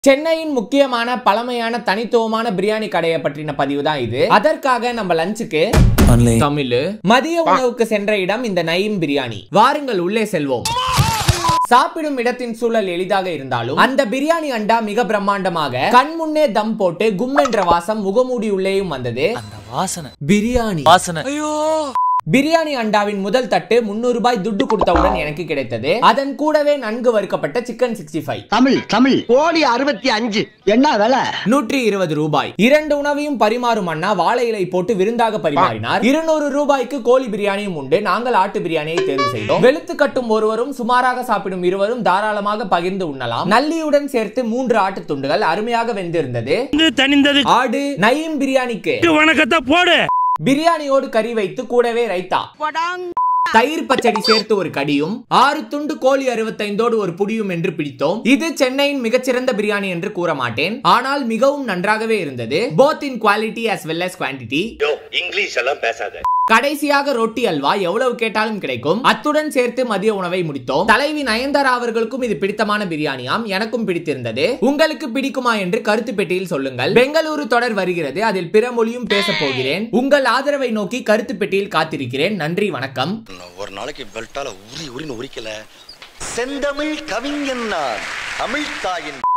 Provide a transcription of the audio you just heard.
சென்னையின் முக்கியமான பழமையான தனித்துவமான பிரியாணி கடையை பற்றின பதிவு தான் இது அதற்காக நம்ம லஞ்சுக்கு ஆன்லைன் தமிழ் மதிய உணவுக்கு சென்ற இடம் இந்த நயீம் பிரியாணி வாருங்கள் உள்ளே செல்வோம் சாப்பிடும் இடத்தின் சூழல் எளிதாக இருந்தாலும் அந்த பிரியாணி அண்டா மிக பிரம்மாண்டமாக கண் முன்னே தம் போட்டு கும் என்ற வாசம் முகமூடி உள்ளேயும் வந்தது அந்த வாசனை பிரியாணி வாசனை ஐயோ பிரியாணி அண்டாவின் முதல் தட்டு முன்னூறு ரூபாய் துட்டு கொடுத்தவுடன் எனக்கு கிடைத்தது அதன் கூடவே நன்கு வறுக்கப்பட்ட chicken sixty five Tamil Tamil கோழி அறுபத்தி அஞ்சு என்ன விலை நூற்றி இருபது ரூபாய் இரண்டு உணவையும் பரிமாறும் அண்ணா வாழை இலை போட்டு விருந்தாக பரிமாறினார் இருநூறு ரூபாய்க்கு கோழி பிரியாணியும் உண்டு நாங்கள் ஆட்டு பிரியாணியை தேர்வு செய்தோம் வெளுத்து கட்டும் ஒருவரும் சுமாராக சாப்பிடும் இருவரும் தாராளமாக பகிர்ந்து உண்ணலாம் நல்லியுடன் சேர்த்து மூன்று ஆட்டு துண்டுகள் அருமையாக வெந்திருந்தது தனிந்தது ஆடு நயீம் பிரியாணிக்கு வணக்கத்தை போடு பிரியாணியோடு கறி வைத்து கூடவே ரைத்தா தயிர் பச்சடி சேர்த்து ஒரு கடியும் ஆறு துண்டு கோழி அறுபத்தைந்தோடு ஒரு புடியும் என்று பிடித்தோம் இது சென்னையின் மிகச்சிறந்த பிரியாணி என்று கூற மாட்டேன் ஆனால் மிகவும் நன்றாகவே இருந்தது both in quality as well as quantity English எல்லாம் பேசாத கடைசியாக ரொட்டி அல்வா எவ்வளவு கேட்டாலும் கிடைக்கும் அத்துடன் சேர்த்து மதிய உணவை முடித்தோம் தலைவி நயன்தாரா அவர்களுக்கும் இது பிடித்தமான பிரியாணியாம் எனக்கும் பிடித்திருந்தது உங்களுக்கு பிடிக்குமா என்று கருத்து பெட்டியில் சொல்லுங்கள் பெங்களூரு தொடர் வருகிறது அதில் பிற மொழியும் பேச போகிறேன் உங்கள் ஆதரவை நோக்கி கருத்து பெட்டியில் காத்திருக்கிறேன் நன்றி வணக்கம் ஒரு நாளைக்கு பெல்ட்டால உரி உரின்னு உரிக்கல செந்தமிழ் கவிஞன் நான் தமிழ் தாயின்